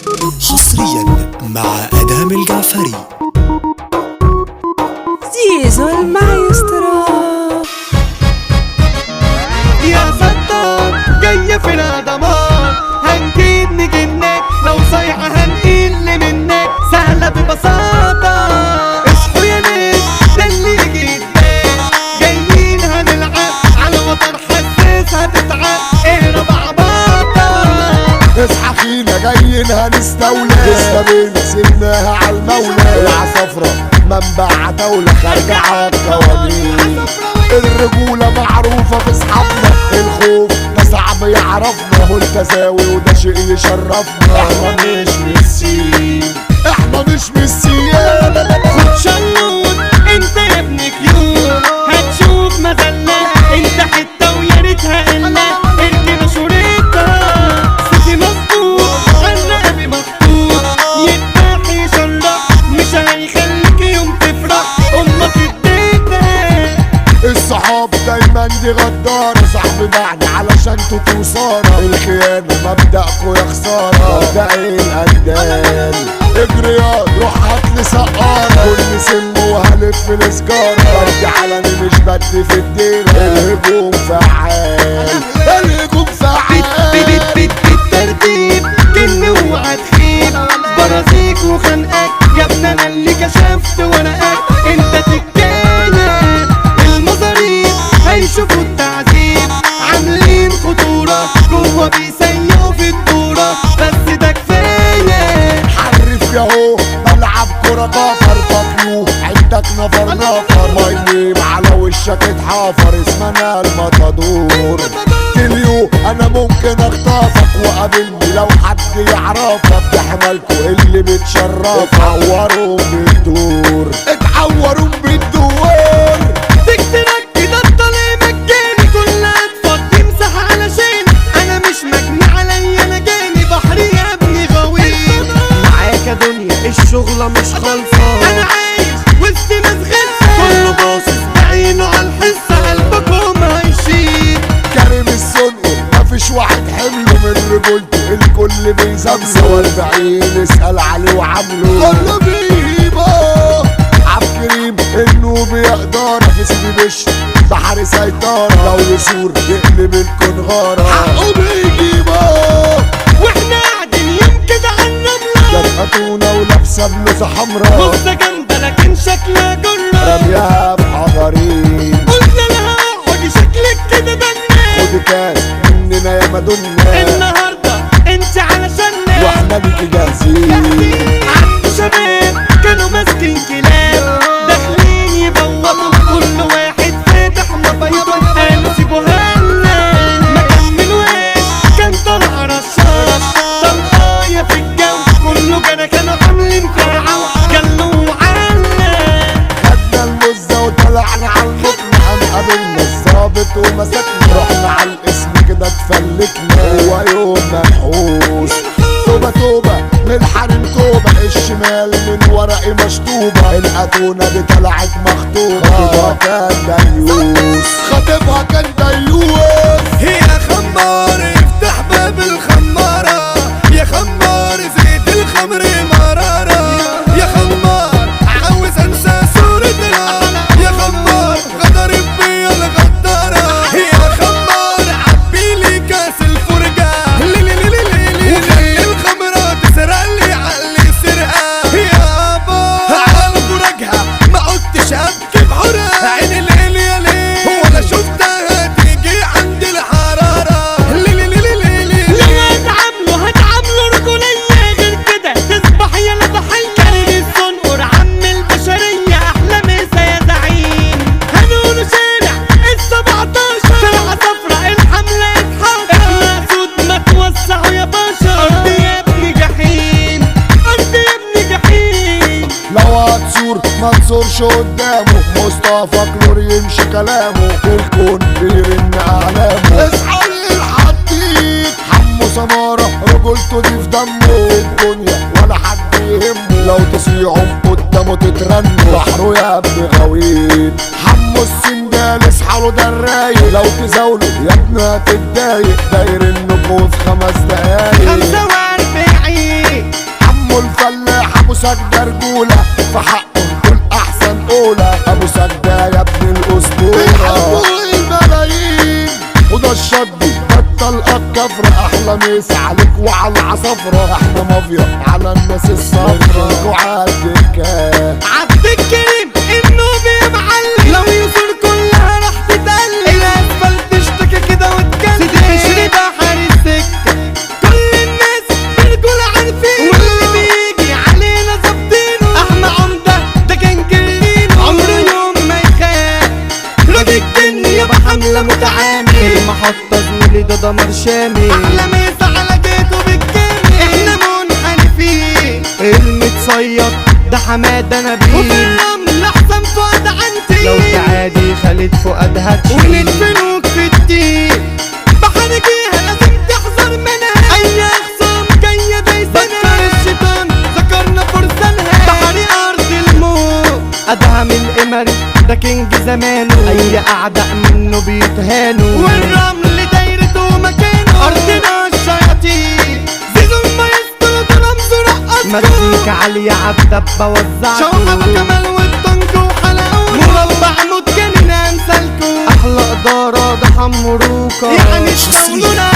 حصريا مع ادام الجعفري زيزو المايسترو يا ستار جاية في الأدمار هنجيب نجنك لو صيحة هنقل منك سهلة ببساطة اصحوا يا ناس ده اللي جدا جايين هنلعب على وتر حساس هتتعب اهرب عباطة اصحى فينا جايين هنستولى لسه بينا سيبناها على المولى العصفرة منبع عتاولة خارجة عالقوانين الرجولة معروفة في اصحابنا الخوف ده صعب يعرفنا هو التساوي وده شيء يشرفنا احنا مش ميسيين احنا مش ميسيين خد شلوت انت يا ابن كيوت هتشوف مذلة انت حتة ويا ريتها قلة اركن شريطة سيدي مظبوط الرقبي مخطوط يذبح يشرح مش هيخليك يوم تفرح امك اديتك الصحاب دايما دي غدارة صاحبي باعني علشان توصارة الخيانة مبدأكوا يا خسارة مبدأ الأندال اجري ياض روح هاتلي سقارة كل سم وهلف السجارة بدي علني مش بدي في الديرة الهجوم فعال الهجوم فعال بيت بيت بالترتيب كن اوعى تخيب برازيك وخنقك يا ابن انا اللي كشفت ورقك انت تتكالب المصاريف هيشوفوا التعذيب عاملين خطورة جوه بيسيقوا في الدورة بس ده كفاية حرف ياهو بلعب كرة كفر فاكيو عندك نفر نفر ماي نيم على وشك اتحافر اسمنا المطادور تليو انا ممكن اخطفك وقابلني لو حد يعرفك تحملكوا اللي بتشرفك اتعوروا بالدور اتعوروا بالدور تكترك كده الطلع مجاني كلها تفضي مساحة علشان انا مش مجني عليا انا جاني بحري يا ابني غويط معاك يا دنيا الشغلة مش خالصة انا عايش وسط ناس غلسة كله باصص بعينه على الحصة قلبكم هيشيل كريم السنقر مفيش واحد حمله من رجولته الكل بيزمزه والبعين اسأل عليه وعامله كله بيبا عبد كريم النوب يقدر في سيدي بش بحر سيطرة لو يسور يقلب الكنغارة حقه بيجيبه واحنا قاعدين يوم كده على الرملة جرأتونا ولابسة بلوزة حمرا بصة جامدة لكن شكلها جرة رميها في حجرين قلنا لها اقعدي شكلك كده بنات خدي كاس مننا يا مدنا النهاردة انت علشاننا واحنا بيكي جاهزين عنده شباب كانوا ماسكين كلاب داخلين يبوظوا كل واحد فاتح مبيض قالوا سيبوها لنا ما كملوهاش كان طالع رشاش طلقاية في الجو كله كان كانوا عاملين فرعة قالوا عنا خدنا المزة وطلعنا على المطلع قابلنا الظابط ومسكنا رحنا على الاسم كده اتفلتنا هو يوم منحوس توبة توبة من حريم توبة الشمال من ورقي مشطوبة الأتونة دي طلعت مخطوبة خطيبها كان ديوس خطيبها كان ديوس يا خمار افتح باب الخمارة يا خمار زيت الخمر مرارة يا خمار عاوز انسى صورتنا يا خمار غدر بيا الغدارة يا خمار عبي لي كاس الفرقة لي لي لي لي لي لي وخلي الخمرة تسرق لي عقلي سرقة يا ابا على فرجها ما عدتش ابكي بحرقة عيني الليل يا ليل ولا شفتها تيجي عند الحرارة لي لي لي لي لي لي لو هتعاملوا هتعاملوا رجولية غير كده تصبح يا ضحية كريم الصنقر عم البشرية أحلى مسا يا زعيم هنقولوا شارع السبعتاشر سبعة صفرا الحملة اتحرك احنا سود ما توسعوا يا بشر أرض يا ابني جحيم أرض يا ابني جحيم لو هتصور ما تصورش قدامه مصطفى كلور يمشي كلامه والكون بيرن اعلامه اصحى للحديد حمو سمارة رجولته دي في دمه الدنيا ولا حد يهمه لو تصيعهم قدامه تترنوا بحره يا ابن غويط حمو السنجال اصحى له ده الرايق لو تزاوله يا ابني هتتضايق داير النجوم في خمس دقايق خمسة وأربعين سجدة رجولة في حقه نقول احسن اولى ابو سجدة يا ابن الاسطورة الملايين وده الشدي بطل الكفر احلى ميس عليك وعلى العصفرة احنا مافيا على الناس الصفرا وعلى الدكة عبد الكريم انه بيمعلم لو يصير كلها راح تتقلب الاسفلت تشتكي كده وتكلم سيدي ده حارس سكه كل الناس برجول عارفين واللي بيجي علينا ظابطينه احنا عمده ده كان كلينه عمره يوم ما يخاف راجل الدنيا بحمله متعامل المحطه زميلي ده دمر شامل احلى ميس على جيته بالكامل احنا منحرفين المتصيد ده حماده نبيل وفي الرمل احسن فؤاد عنتي لو تعادي خالد فؤاد هاتشي وندفنوك في الدين بحرجيها لازم تحذر منها اي خصام جايه دايسنها ذكر الشيطان ذكرنا فرسانها بحري ارض الموت ادهم القمري ده كينج زمانه اي اعداء منه بيتهانوا والرمل دايرته مكانه ارضنا الشياطين زيزو المايسترو ده رمزه رقص مزيكا عالية عالدبة وزعته شوحة كمال والطنك وحلاوته مربع متجنن امثالكو احلى ادارة ده حمروكا يعني اشتغلونا